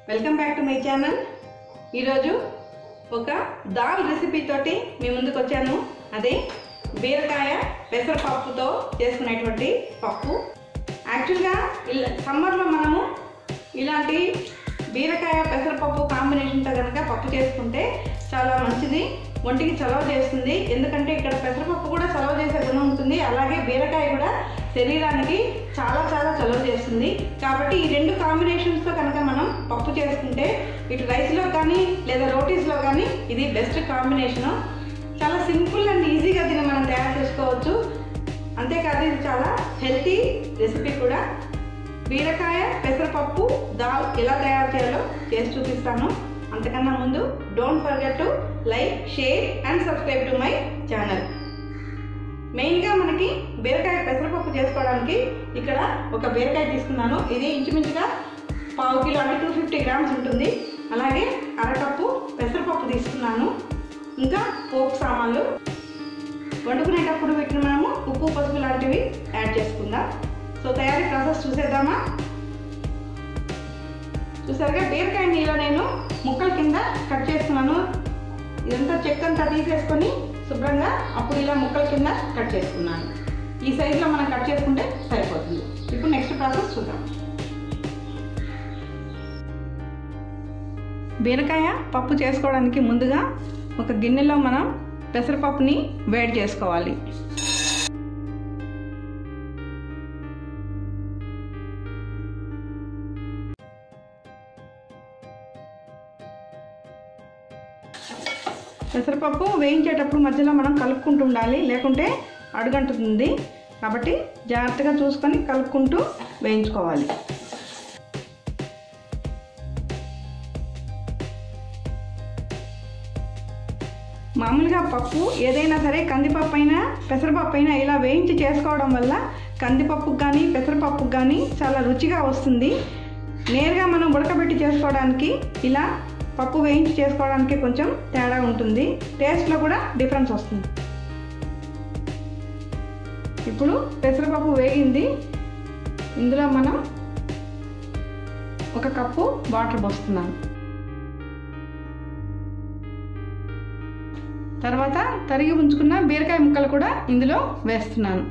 welcome back to my channel ఈరోజు ఒక dal recipe తోటి మీ ముందుకు వచ్చాను అదే బీరకాయ పెసరపప్పుతో చేసుకునేటువంటి పప్పు యాక్చువల్గా ఇలా సమ్మర్లో మనము ఇలాంటి బీరకాయ పెసరపప్పు కాంబినేషన్తో కనుక పప్పు చేసుకుంటే చాలా మంచిది ఒంటికి చలవ చేస్తుంది ఎందుకంటే ఇక్కడ పెసరపప్పు కూడా చలవ చేసే గుణం ఉంటుంది అలాగే బీరకాయ కూడా శరీరానికి చాలా చాలా చలవ చేస్తుంది కాబట్టి ఈ రెండు కాంబినేషన్స్తో కనుక మనం పప్పు చేసుకుంటే ఇటు రైస్లో కానీ లేదా రోటీస్లో కానీ ఇది బెస్ట్ కాంబినేషను చాలా సింపుల్ అండ్ ఈజీగా దీన్ని మనం తయారు చేసుకోవచ్చు అంతేకాదు ఇది చాలా హెల్తీ రెసిపీ కూడా బీరకాయ పెసరపప్పు దాల్ ఎలా తయారు చేయాలో చేసి చూపిస్తాను అంతకన్నా ముందు don't forget to like share and subscribe to my channel మెయిన్గా మనకి బీరకాయ పెసరపప్పు చేసుకోవడానికి ఇక్కడ ఒక బీరకాయ తీసుకున్నాను ఇది ఇంచుమించుగా పావు కిలో అంటే టూ ఫిఫ్టీ గ్రామ్స్ ఉంటుంది అలాగే అరకప్పు పెసరపప్పు తీసుకున్నాను ఇంకా పోపు సామాన్లు వండుకునేటప్పుడు వీటిని మనము ఉప్పు పసుపు లాంటివి యాడ్ చేసుకుందాం సో తయారీ ప్రాసెస్ చూసేద్దామా చూసారుగా బీరకాయ నీళ్ళ నేను ముక్కల కింద కట్ చేసుకున్నాను ఇదంతా చెక్క అంతా తీసేసుకొని శుభ్రంగా అప్పుడు ఇలా ముక్కల కింద కట్ చేసుకున్నాను ఈ సైజులో మనం కట్ చేసుకుంటే సరిపోతుంది ఇప్పుడు నెక్స్ట్ ప్రాసెస్ చూద్దాం బీరకాయ పప్పు చేసుకోవడానికి ముందుగా ఒక గిన్నెలో మనం పెసరపప్పుని వేడి చేసుకోవాలి పెసరపప్పు వేయించేటప్పుడు మధ్యలో మనం కలుపుకుంటూ ఉండాలి లేకుంటే అడుగంటుతుంది కాబట్టి జాగ్రత్తగా చూసుకొని కలుపుకుంటూ వేయించుకోవాలి మామూలుగా పప్పు ఏదైనా సరే కందిపప్పు అయినా పెసరపప్పు అయినా ఇలా వేయించి చేసుకోవడం వల్ల కందిపప్పుకు కానీ పెసరపప్పుకు కానీ చాలా రుచిగా వస్తుంది నేరుగా మనం ఉడకబెట్టి చేసుకోవడానికి ఇలా పప్పు వేయించి చేసుకోవడానికి కొంచెం తేడా ఉంటుంది టేస్ట్లో కూడా డిఫరెన్స్ వస్తుంది ఇప్పుడు పెసరపప్పు వేగింది ఇందులో మనం ఒక కప్పు వాటర్ పోస్తున్నాను తర్వాత తరిగి ఉంచుకున్న బీరకాయ ముక్కలు కూడా ఇందులో వేస్తున్నాను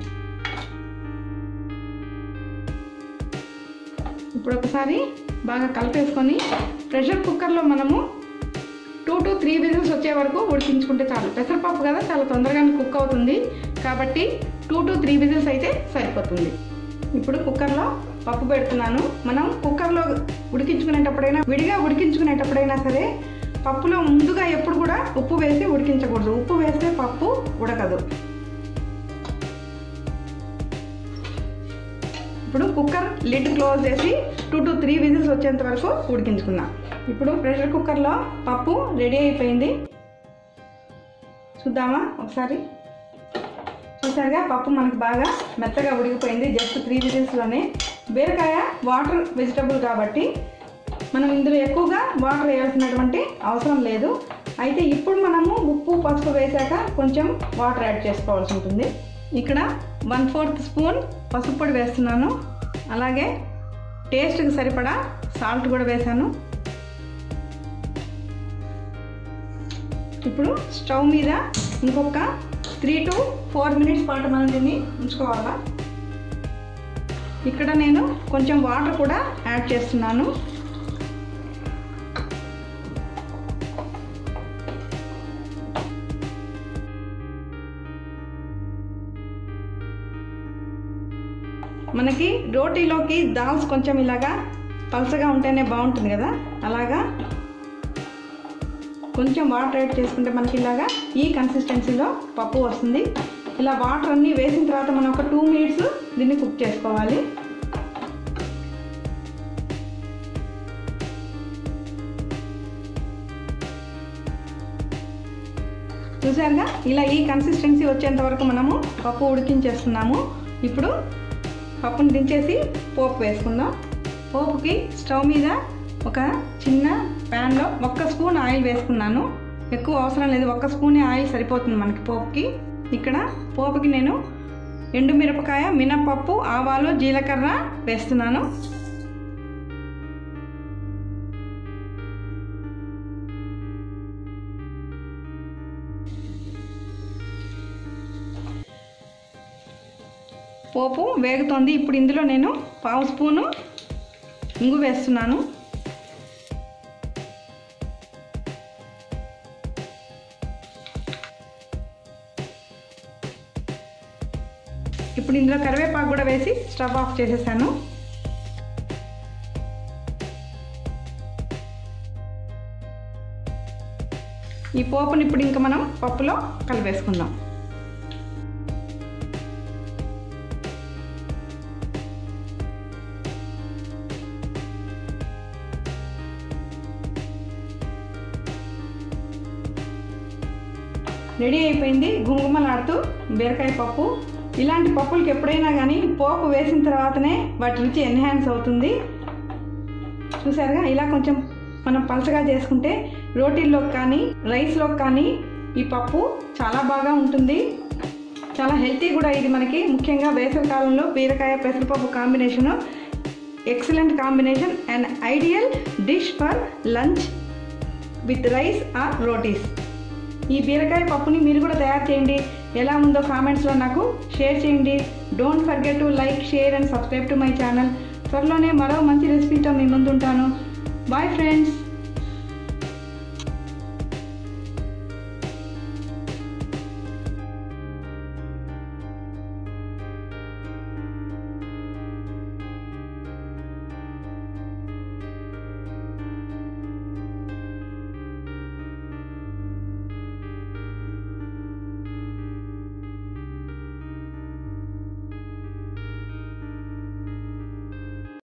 ఇప్పుడు ఒకసారి బాగా కలిపేసుకొని ప్రెషర్ కుక్కర్లో మనము టూ టు త్రీ విజిల్స్ వచ్చే వరకు ఉడికించుకుంటే చాలు పెసరపప్పు కదా చాలా తొందరగానే కుక్ అవుతుంది కాబట్టి టూ టు త్రీ విజిల్స్ అయితే సరిపోతుంది ఇప్పుడు కుక్కర్లో పప్పు పెడుతున్నాను మనం కుక్కర్లో ఉడికించుకునేటప్పుడైనా విడిగా ఉడికించుకునేటప్పుడైనా సరే పప్పులో ముందుగా ఎప్పుడు కూడా ఉప్పు వేసి ఉడికించకూడదు ఉప్పు వేస్తే పప్పు ఉడకదు ఇప్పుడు కుక్కర్ లిడ్ క్లోజ్ చేసి టూ టు త్రీ విజిల్స్ వచ్చేంత వరకు ఉడికించుకుందాం ఇప్పుడు ప్రెషర్ కుక్కర్లో పప్పు రెడీ అయిపోయింది చూద్దామా ఒకసారి చూసారుగా పప్పు మనకి బాగా మెత్తగా ఉడికిపోయింది జస్ట్ త్రీ విజిల్స్లోనే బీరకాయ వాటర్ వెజిటబుల్ కాబట్టి మనం ఇందులో ఎక్కువగా వాటర్ వేయాల్సినటువంటి అవసరం లేదు అయితే ఇప్పుడు మనము ఉప్పు పసుపు వేసాక కొంచెం వాటర్ యాడ్ చేసుకోవాల్సి ఉంటుంది ఇక్కడ వన్ ఫోర్త్ స్పూన్ పసుపు పొడి వేస్తున్నాను అలాగే టేస్ట్కి సరిపడా సాల్ట్ కూడా వేసాను ఇప్పుడు స్టవ్ మీద ఇంకొక త్రీ టు ఫోర్ మినిట్స్ పాటు మనం దీన్ని ఉంచుకోవాలా ఇక్కడ నేను కొంచెం వాటర్ కూడా యాడ్ చేస్తున్నాను మనకి రోటీలోకి దాల్స్ కొంచెం ఇలాగా పలసగా ఉంటేనే బాగుంటుంది కదా అలాగా కొంచెం వాటర్ యాడ్ చేసుకుంటే మనకి ఇలాగా ఈ కన్సిస్టెన్సీలో పప్పు వస్తుంది ఇలా వాటర్ అన్నీ వేసిన తర్వాత మనం ఒక టూ మినిట్స్ దీన్ని కుక్ చేసుకోవాలి చూసారుగా ఇలా ఈ కన్సిస్టెన్సీ వచ్చేంత వరకు మనము పప్పు ఉడికించేస్తున్నాము ఇప్పుడు పప్పుని దించేసి పోపు వేసుకుందాం పోపుకి స్టవ్ మీద ఒక చిన్న ప్యాన్లో ఒక్క స్పూన్ ఆయిల్ వేసుకున్నాను ఎక్కువ అవసరం లేదు ఒక్క స్పూనే ఆయిల్ సరిపోతుంది మనకి పోపుకి ఇక్కడ పోపుకి నేను ఎండుమిరపకాయ మినపప్పు ఆవాలు జీలకర్ర వేస్తున్నాను పోపు వేగుతోంది ఇప్పుడు ఇందులో నేను పావు స్పూను ఇంగు వేస్తున్నాను ఇప్పుడు ఇందులో కరివేపాకు కూడా వేసి స్టవ్ ఆఫ్ చేసేసాను ఈ పోపుని ఇప్పుడు ఇంకా మనం పప్పులో కలిపేసుకుందాం రెడీ అయిపోయింది గుమగుమలాడుతూ బీరకాయ పప్పు ఇలాంటి పప్పులకి ఎప్పుడైనా కానీ పోపు వేసిన తర్వాతనే వాటి రుచి ఎన్హాన్స్ అవుతుంది చూసారుగా ఇలా కొంచెం మనం పలచగా చేసుకుంటే రోటీల్లోకి కానీ రైస్లోకి కానీ ఈ పప్పు చాలా బాగా ఉంటుంది చాలా హెల్తీ కూడా ఇది మనకి ముఖ్యంగా వేసవి కాలంలో బీరకాయ పెసరపప్పు combination excellent combination and ideal dish for lunch with rice or rotis ఈ బీరకాయ పప్పుని మీరు కూడా తయారు చేయండి ఎలా ఉందో కామెంట్స్లో నాకు షేర్ చేయండి don't forget to like share and subscribe to my channel త్వరలోనే మరో మంచి రెసిపీతో మీ ముందుంటాను బాయ్ ఫ్రెండ్స్